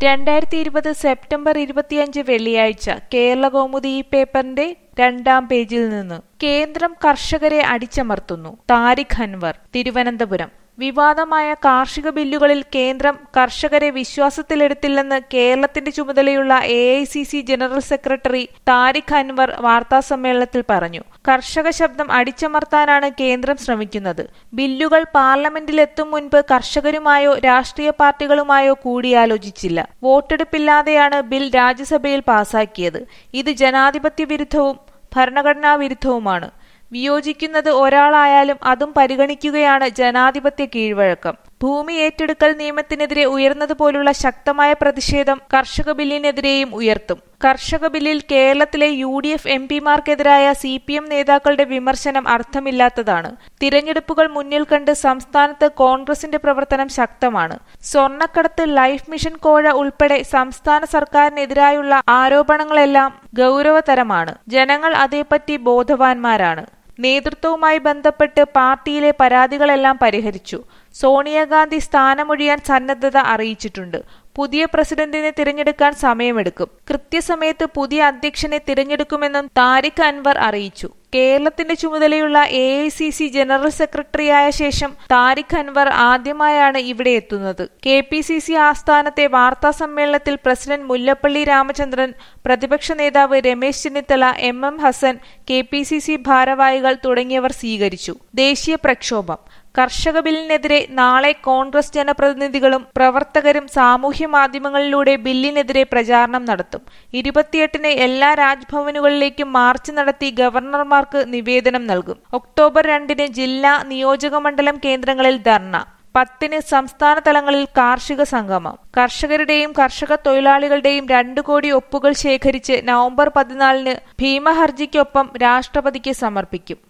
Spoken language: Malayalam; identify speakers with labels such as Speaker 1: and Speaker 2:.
Speaker 1: രണ്ടായിരത്തി ഇരുപത് സെപ്റ്റംബർ ഇരുപത്തിയഞ്ച് വെള്ളിയാഴ്ച കേരളകൗമുദി ഈ പേപ്പറിന്റെ രണ്ടാം പേജിൽ നിന്ന് കേന്ദ്രം കർഷകരെ അടിച്ചമർത്തുന്നു താരിഖ് അൻവർ തിരുവനന്തപുരം വിവാദമായ കാർഷിക ബില്ലുകളിൽ കേന്ദ്രം കർഷകരെ വിശ്വാസത്തിലെടുത്തില്ലെന്ന് കേരളത്തിന്റെ ചുമതലയുള്ള A general secretary Tariq Anwar വാർത്താസമ്മേളനത്തിൽ പറഞ്ഞു കർഷക ശബ്ദം അടിച്ചമർത്താനാണ് കേന്ദ്രം ശ്രമിക്കുന്നത് ബില്ലുകൾ പാർലമെന്റിലെത്തും മുൻപ് കർഷകരുമായോ രാഷ്ട്രീയ പാർട്ടികളുമായോ കൂടിയാലോചിച്ചില്ല വോട്ടെടുപ്പില്ലാതെയാണ് ബിൽ രാജ്യസഭയിൽ പാസാക്കിയത് ഇത് ജനാധിപത്യ വിരുദ്ധവും ഭരണഘടനാ വിരുദ്ധവുമാണ് വിയോജിക്കുന്നത് ഒരാളായാലും അതും പരിഗണിക്കുകയാണ് ജനാധിപത്യ കീഴ്വഴക്കം ഭൂമി ഏറ്റെടുക്കൽ നിയമത്തിനെതിരെ ഉയർന്നതുപോലുള്ള ശക്തമായ പ്രതിഷേധം കർഷക ബില്ലിനെതിരെയും ഉയർത്തും കർഷക ബില്ലിൽ കേരളത്തിലെ യു ഡി എഫ് എം പിമാർക്കെതിരായ സി പി എം നേതാക്കളുടെ വിമർശനം അർത്ഥമില്ലാത്തതാണ് തിരഞ്ഞെടുപ്പുകൾ മുന്നിൽ കണ്ട് സംസ്ഥാനത്ത് കോൺഗ്രസിന്റെ പ്രവർത്തനം ശക്തമാണ് സ്വർണ്ണക്കടത്ത് ലൈഫ് മിഷൻ കോഴ ഉൾപ്പെടെ സംസ്ഥാന സർക്കാരിനെതിരായുള്ള ആരോപണങ്ങളെല്ലാം ഗൗരവതരമാണ് ജനങ്ങൾ അതേപ്പറ്റി ബോധവാന്മാരാണ് നേതൃത്വവുമായി ബന്ധപ്പെട്ട് പാർട്ടിയിലെ പരാതികളെല്ലാം പരിഹരിച്ചു സോണിയാഗാന്ധി സ്ഥാനമൊഴിയാൻ സന്നദ്ധത അറിയിച്ചിട്ടുണ്ട് പുതിയ പ്രസിഡന്റിനെ തിരഞ്ഞെടുക്കാൻ സമയമെടുക്കും കൃത്യസമയത്ത് പുതിയ അധ്യക്ഷനെ തിരഞ്ഞെടുക്കുമെന്നും താരിഖ് അൻവർ അറിയിച്ചു കേരളത്തിന്റെ ചുമതലയുള്ള എ ജനറൽ സെക്രട്ടറിയായ ശേഷം താരിഖ് അൻവർ ആദ്യമായാണ് ഇവിടെ എത്തുന്നത് കെ പി സി സി ആസ്ഥാനത്തെ വാർത്താ സമ്മേളനത്തിൽ പ്രസിഡന്റ് മുല്ലപ്പള്ളി രാമചന്ദ്രൻ പ്രതിപക്ഷ നേതാവ് Ramesh Chennithala M M Hassan K P C C ഭാരവാഹികൾ തുടങ്ങിയവർ സ്വീകരിച്ചു ദേശീയ പ്രക്ഷോഭം കർഷക ബില്ലിനെതിരെ നാളെ കോൺഗ്രസ് ജനപ്രതിനിധികളും പ്രവർത്തകരും സാമൂഹ്യ മാധ്യമങ്ങളിലൂടെ ബില്ലിനെതിരെ പ്രചാരണം നടത്തും ഇരുപത്തിയെട്ടിന് എല്ലാ രാജ്ഭവനുകളിലേക്കും മാർച്ച് നടത്തി ഗവർണർമാർക്ക് നിവേദനം നൽകും ഒക്ടോബർ രണ്ടിന് ജില്ലാ നിയോജകമണ്ഡലം കേന്ദ്രങ്ങളിൽ ധർണ പത്തിന് സംസ്ഥാന തലങ്ങളിൽ കാർഷിക സംഗമം കർഷകരുടെയും കർഷക തൊഴിലാളികളുടെയും രണ്ടു കോടി ഒപ്പുകൾ ശേഖരിച്ച് നവംബർ പതിനാലിന് ഭീമഹർജിക്കൊപ്പം രാഷ്ട്രപതിക്ക് സമർപ്പിക്കും